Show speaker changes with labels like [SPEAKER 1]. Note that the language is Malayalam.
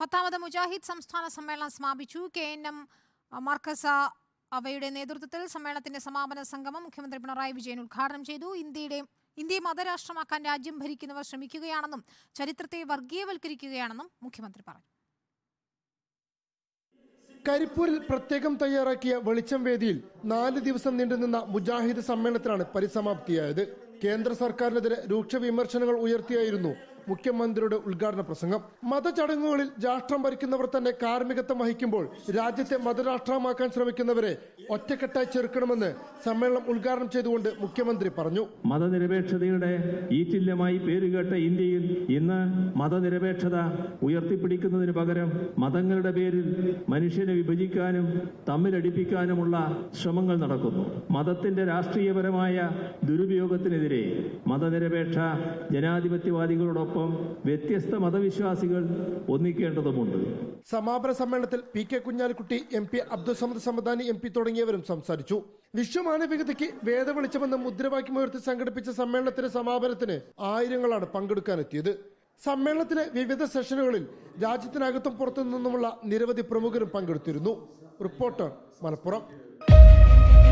[SPEAKER 1] പത്താമത് മുജാഹിദ് സംസ്ഥാന സമ്മേളനം സമാപിച്ചു കെ എൻ എം മർക്കസ അവയുടെ നേതൃത്വത്തിൽ സമ്മേളനത്തിന്റെ സമാപന സംഗമം മുഖ്യമന്ത്രി പിണറായി വിജയൻ ഉദ്ഘാടനം ചെയ്തു ഇന്ത്യയുടെ ഇന്ത്യയെ മതരാഷ്ട്രമാക്കാൻ രാജ്യം ഭരിക്കുന്നവർ ശ്രമിക്കുകയാണെന്നും ചരിത്രത്തെ വർഗീയവൽക്കരിക്കുകയാണെന്നും മുഖ്യമന്ത്രി പറഞ്ഞു
[SPEAKER 2] കരിപ്പൂരിൽ പ്രത്യേകം തയ്യാറാക്കിയ വെളിച്ചം വേദിയിൽ നാല് ദിവസം നീണ്ടുനിന്ന മുജാഹിദ് സമ്മേളനത്തിലാണ് പരിസമാപ്തിയായത് കേന്ദ്ര സർക്കാരിനെതിരെ രൂക്ഷ വിമർശനങ്ങൾ ഉയർത്തിയായിരുന്നു മുഖ്യമന്ത്രിയുടെ ഉദ്ഘാടന പ്രസംഗം മതചടങ്ങുകളിൽ രാഷ്ട്രം ഭരിക്കുന്നവർ തന്നെ കാർമ്മികത്വം വഹിക്കുമ്പോൾ രാജ്യത്തെ മതരാഷ്ട്രമാക്കാൻ ശ്രമിക്കുന്നവരെ ഒറ്റക്കെട്ടായി ചെറുക്കണമെന്ന് സമ്മേളനം ഉദ്ഘാടനം ചെയ്തുകൊണ്ട് മുഖ്യമന്ത്രി പറഞ്ഞു
[SPEAKER 3] മതനിരപേക്ഷതയുടെ ഈറ്റില്യമായി പേരുകേട്ട ഇന്ത്യയിൽ ഇന്ന് മതനിരപേക്ഷത ഉയർത്തിപ്പിടിക്കുന്നതിന് പകരം മതങ്ങളുടെ പേരിൽ മനുഷ്യനെ വിഭജിക്കാനും തമ്മിലടിപ്പിക്കാനുമുള്ള ശ്രമങ്ങൾ നടക്കുന്നു മതത്തിന്റെ രാഷ്ട്രീയപരമായ ദുരുപയോഗത്തിനെതിരെ മതനിരപേക്ഷ ജനാധിപത്യവാദികളോടൊപ്പം വ്യത്യസ്ത മതവിശ്വാസികൾ ഒന്നിക്കേണ്ടതുമുണ്ട്
[SPEAKER 2] സമാപന സമ്മേളനത്തിൽ P K Kunhalikutty M P Abdul Samad Samadani M P തുടങ്ങിയവരും സംസാരിച്ചു വിശ്വമാനവികതയ്ക്ക് വേദവെളിച്ചമെന്ന് മുദ്രാവാക്യമുയർത്തി സംഘടിപ്പിച്ച സമ്മേളനത്തിന്റെ സമാപനത്തിന് ആയിരങ്ങളാണ് പങ്കെടുക്കാനെത്തിയത് സമ്മേളനത്തിലെ വിവിധ സെഷനുകളിൽ രാജ്യത്തിനകത്തും പുറത്തു നിന്നുമുള്ള നിരവധി പ്രമുഖരും പങ്കെടുത്തിരുന്നു റിപ്പോർട്ടർ മലപ്പുറം